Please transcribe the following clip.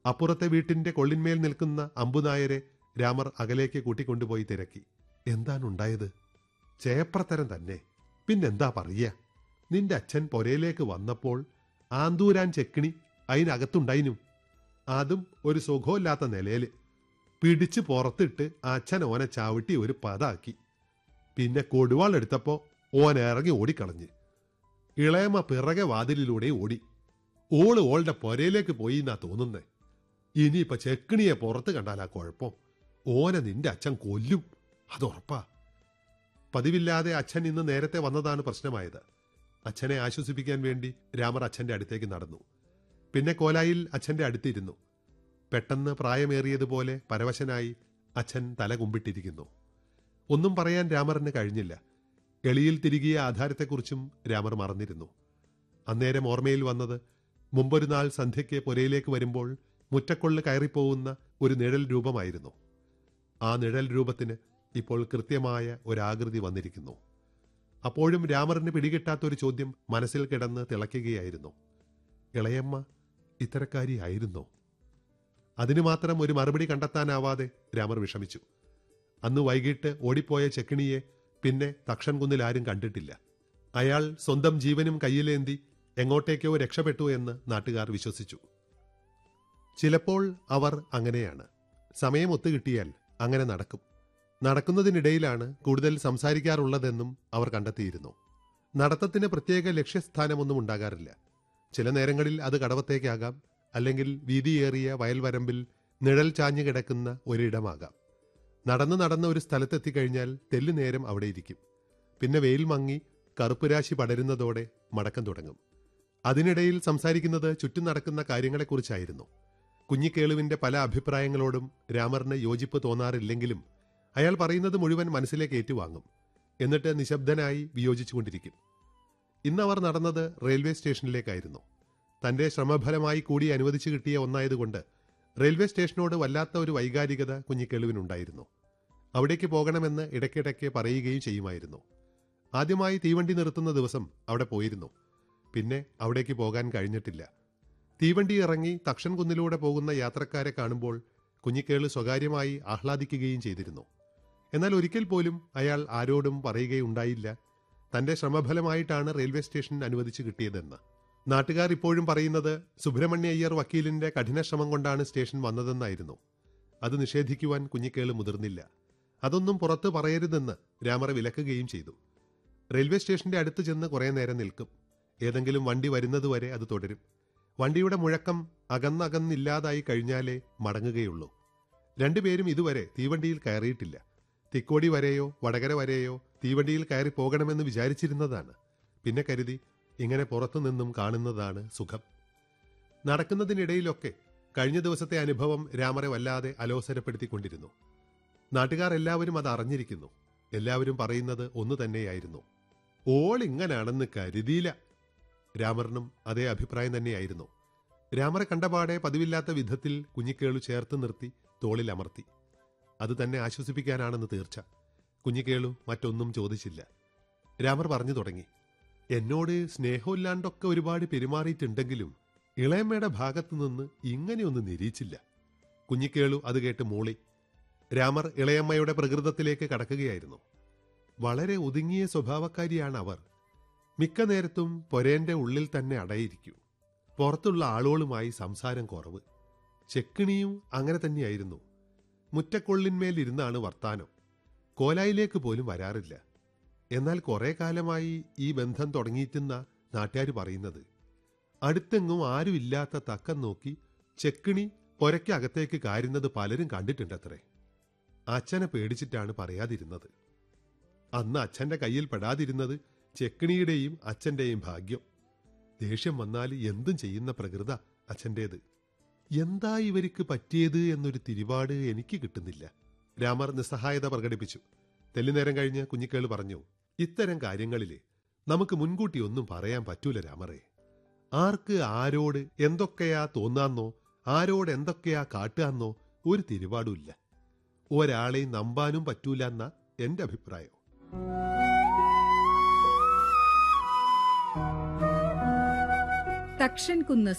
അപ്പുറത്തെ വീട്ടിന്റെ കൊള്ളിന്മേൽ നിൽക്കുന്ന അമ്പുനായരെ രാമർ അകലേക്ക് കൂട്ടിക്കൊണ്ടുപോയി തിരക്കി എന്താണുണ്ടായത് ചേപ്രത്തരം തന്നെ പിന്നെന്താ പറയ നിന്റെ അച്ഛൻ പൊരയിലേക്ക് വന്നപ്പോൾ ആന്തൂരാൻ ചെക്കിണി അതിനകത്തുണ്ടായിനും അതും ഒരു സുഖമില്ലാത്ത നിലയില് പിടിച്ച് പുറത്തിട്ട് അച്ഛൻ ഓനെ ചവിട്ടി ഒരു പതാക്കി പിന്നെ കൊടുവാൾ എടുത്തപ്പോ ഓൻ ഇറങ്ങി ഓടിക്കളഞ്ഞ് ഇളയമ പിറകെ വാതിലിലൂടെ ഓടി ഓള് ഓളുടെ പൊരയിലേക്ക് പോയി എന്നാ തോന്നുന്നേ ഇനിയിപ്പൊ ചെക്കിണിയെ പുറത്ത് കണ്ടാലാ കുഴപ്പം ഓനെ നിന്റെ അച്ഛൻ കൊല്ലും അതുറപ്പാ പതിവില്ലാതെ അച്ഛൻ ഇന്ന് നേരത്തെ വന്നതാണ് പ്രശ്നമായത് അച്ഛനെ ആശ്വസിപ്പിക്കാൻ വേണ്ടി രാമർ അച്ഛന്റെ അടുത്തേക്ക് നടന്നു പിന്നെ കോലായിൽ അച്ഛന്റെ അടുത്തിരുന്നു പെട്ടെന്ന് പ്രായമേറിയതുപോലെ പരവശനായി അച്ഛൻ തല കുമ്പിട്ടിരിക്കുന്നു ഒന്നും പറയാൻ രാമറിന് കഴിഞ്ഞില്ല എളിയിൽ തിരികിയ ആധാരത്തെക്കുറിച്ചും രാമർ മറന്നിരുന്നു അന്നേരം ഓർമ്മയിൽ വന്നത് മുമ്പൊരു നാൾ സന്ധ്യയ്ക്ക് പുരയിലേക്ക് വരുമ്പോൾ മുറ്റക്കൊള്ള് കയറിപ്പോകുന്ന ഒരു നിഴൽ രൂപമായിരുന്നു ആ നിഴൽ രൂപത്തിന് ഇപ്പോൾ കൃത്യമായ ഒരാകൃതി വന്നിരിക്കുന്നു അപ്പോഴും രാമറിന് പിടികിട്ടാത്ത ഒരു ചോദ്യം മനസ്സിൽ കിടന്ന് തിളയ്ക്കുകയായിരുന്നു ഇളയമ്മ ഇത്തരക്കാരിയായിരുന്നോ അതിനു മാത്രം ഒരു മറുപടി കണ്ടെത്താനാവാതെ രാമർ വിഷമിച്ചു അന്ന് വൈകിട്ട് ഓടിപ്പോയ ചെക്കിണിയെ പിന്നെ തക്ഷൻകുന്നിൽ ആരും കണ്ടിട്ടില്ല അയാൾ സ്വന്തം ജീവനും കയ്യിലേന്തി എങ്ങോട്ടേക്കോ രക്ഷപ്പെട്ടു എന്ന് നാട്ടുകാർ വിശ്വസിച്ചു ചിലപ്പോൾ അവർ അങ്ങനെയാണ് സമയം ഒത്തുകിട്ടിയാൽ അങ്ങനെ നടക്കും നടക്കുന്നതിനിടയിലാണ് കൂടുതൽ സംസാരിക്കാറുള്ളതെന്നും അവർ കണ്ടെത്തിയിരുന്നു നടത്തത്തിന് പ്രത്യേക ലക്ഷ്യസ്ഥാനമൊന്നും ഉണ്ടാകാറില്ല ചില നേരങ്ങളിൽ അത് കടവത്തേക്കാകാം അല്ലെങ്കിൽ വീതിയേറിയ വയൽവരമ്പിൽ നിഴൽ ചാഞ്ഞു കിടക്കുന്ന ഒരിടമാകാം നടന്നു നടന്ന ഒരു സ്ഥലത്തെത്തിക്കഴിഞ്ഞാൽ തെല്ലു നേരം അവിടെ ഇരിക്കും പിന്നെ വെയിൽ മങ്ങി കറുപ്പുരാശി പടരുന്നതോടെ മടക്കം തുടങ്ങും അതിനിടയിൽ സംസാരിക്കുന്നത് ചുറ്റും നടക്കുന്ന കാര്യങ്ങളെക്കുറിച്ചായിരുന്നു കുഞ്ഞിക്കേളുവിന്റെ പല അഭിപ്രായങ്ങളോടും രാമറിന് യോജിപ്പ് തോന്നാറില്ലെങ്കിലും അയാൾ പറയുന്നത് മുഴുവൻ മനസ്സിലേക്ക് ഏറ്റുവാങ്ങും എന്നിട്ട് നിശബ്ദനായി വിയോജിച്ചുകൊണ്ടിരിക്കും ഇന്ന് അവർ നടന്നത് റെയിൽവേ സ്റ്റേഷനിലേക്കായിരുന്നു തന്റെ ശ്രമഫലമായി കൂടി അനുവദിച്ചു കിട്ടിയ ഒന്നായതുകൊണ്ട് റെയിൽവേ സ്റ്റേഷനോട് വല്ലാത്ത ഒരു വൈകാരികത കുഞ്ഞിക്കേളുവിനുണ്ടായിരുന്നു അവിടേക്ക് പോകണമെന്ന് ഇടയ്ക്കിടയ്ക്ക് പറയുകയും ചെയ്യുമായിരുന്നു ആദ്യമായി തീവണ്ടി നിർത്തുന്ന ദിവസം അവിടെ പോയിരുന്നു പിന്നെ അവിടേക്ക് പോകാൻ കഴിഞ്ഞിട്ടില്ല തീവണ്ടി ഇറങ്ങി തക്ഷൻ കുന്നിലൂടെ പോകുന്ന യാത്രക്കാരെ കാണുമ്പോൾ കുഞ്ഞിക്കേള് സ്വകാര്യമായി ആഹ്ലാദിക്കുകയും ചെയ്തിരുന്നു എന്നാൽ ഒരിക്കൽ പോലും അയാൾ ആരോടും പറയുകയുണ്ടായില്ല തന്റെ ശ്രമഫലമായിട്ടാണ് റെയിൽവേ സ്റ്റേഷൻ അനുവദിച്ചു കിട്ടിയതെന്ന് നാട്ടുകാർ ഇപ്പോഴും പറയുന്നത് സുബ്രഹ്മണ്യ അയ്യർ വക്കീലിന്റെ കഠിനശ്രമം കൊണ്ടാണ് സ്റ്റേഷൻ വന്നതെന്നായിരുന്നു അത് നിഷേധിക്കുവാൻ കുഞ്ഞിക്കേള് മുതിർന്നില്ല അതൊന്നും പുറത്ത് പറയരുതെന്ന് രാമറ വിലക്കുകയും ചെയ്തു റെയിൽവേ സ്റ്റേഷന്റെ അടുത്ത് ചെന്ന് കുറേ നേരം നിൽക്കും ഏതെങ്കിലും വണ്ടി വരുന്നതുവരെ അത് തുടരും വണ്ടിയുടെ മുഴക്കം അകന്നകന്നില്ലാതായി കഴിഞ്ഞാലേ മടങ്ങുകയുള്ളൂ രണ്ടുപേരും ഇതുവരെ തീവണ്ടിയിൽ കയറിയിട്ടില്ല തിക്കോടി വരെയോ വടകര വരെയോ തീവണ്ടിയിൽ കയറി പോകണമെന്ന് വിചാരിച്ചിരുന്നതാണ് പിന്നെ കരുതി ഇങ്ങനെ പുറത്തു നിന്നും കാണുന്നതാണ് സുഖം നടക്കുന്നതിനിടയിലൊക്കെ കഴിഞ്ഞ ദിവസത്തെ അനുഭവം രാമറെ വല്ലാതെ അലോസരപ്പെടുത്തിക്കൊണ്ടിരുന്നു നാട്ടുകാർ എല്ലാവരും അത് അറിഞ്ഞിരിക്കുന്നു എല്ലാവരും പറയുന്നത് ഒന്നു തന്നെയായിരുന്നു ഓൾ ഇങ്ങനാണെന്ന് കരുതിയില്ല രാമറിനും അതേ അഭിപ്രായം തന്നെയായിരുന്നു രാമറെ കണ്ടപാടെ പതിവില്ലാത്ത വിധത്തിൽ കുഞ്ഞിക്കേളു ചേർത്ത് നിർത്തി തോളിൽ അമർത്തി അത് തന്നെ ആശ്വസിപ്പിക്കാനാണെന്ന് തീർച്ച കുഞ്ഞിക്കേളു മറ്റൊന്നും ചോദിച്ചില്ല രാമർ പറഞ്ഞു തുടങ്ങി എന്നോട് സ്നേഹമില്ലാണ്ടൊക്കെ ഒരുപാട് പെരുമാറിയിട്ടുണ്ടെങ്കിലും ഇളയമ്മയുടെ ഭാഗത്തു നിന്ന് ഇങ്ങനെയൊന്നും നിരീച്ചില്ല കുഞ്ഞിക്കേളു അത് കേട്ട് മൂളി രാമർ ഇളയമ്മയുടെ പ്രകൃതത്തിലേക്ക് കടക്കുകയായിരുന്നു വളരെ ഒതുങ്ങിയ സ്വഭാവക്കാരിയാണ് അവർ മിക്ക നേരത്തും പൊരേന്റെ ഉള്ളിൽ തന്നെ അടയിരിക്കൂ പുറത്തുള്ള ആളുകളുമായി സംസാരം കുറവ് ചെക്കിണിയും അങ്ങനെ തന്നെയായിരുന്നു മുറ്റക്കൊള്ളിന്മേൽ ഇരുന്നാണ് വർത്താനം കോലായിലേക്ക് പോലും വരാറില്ല എന്നാൽ കുറെ കാലമായി ഈ ബന്ധം തുടങ്ങിയിട്ടെന്ന നാട്ടുകാർ പറയുന്നത് അടുത്തെങ്ങും ആരുമില്ലാത്ത തക്കം നോക്കി ചെക്കിണി പൊരയ്ക്കകത്തേക്ക് കാരുന്നത് പലരും കണ്ടിട്ടുണ്ടത്രേ അച്ഛനെ പേടിച്ചിട്ടാണ് പറയാതിരുന്നത് അന്ന് അച്ഛന്റെ കയ്യിൽ പെടാതിരുന്നത് ചെക്കിണിയുടെയും അച്ഛന്റെയും ഭാഗ്യം ദേഷ്യം വന്നാൽ എന്തും ചെയ്യുന്ന പ്രകൃത അച്ഛൻ്റേത് എന്താ ഇവർക്ക് പറ്റിയത് എന്നൊരു തിരിപാട് എനിക്ക് കിട്ടുന്നില്ല രാമർ നിസ്സഹായത പ്രകടിപ്പിച്ചു തെല്ലുനേരം കഴിഞ്ഞ് കുഞ്ഞിക്കേള് പറഞ്ഞു ഇത്തരം കാര്യങ്ങളില് നമുക്ക് മുൻകൂട്ടി ഒന്നും പറയാൻ പറ്റൂല രാമറെ ആർക്ക് ആരോട് എന്തൊക്കെയാ തോന്നാന്നോ ആരോട് എന്തൊക്കെയാ കാട്ടുകന്നോ ഒരു തിരുപാടുമില്ല ഒരാളെയും നമ്പാനും പറ്റൂല എന്ന എന്റെ അഭിപ്രായം തക്ഷൻ കുന്ന്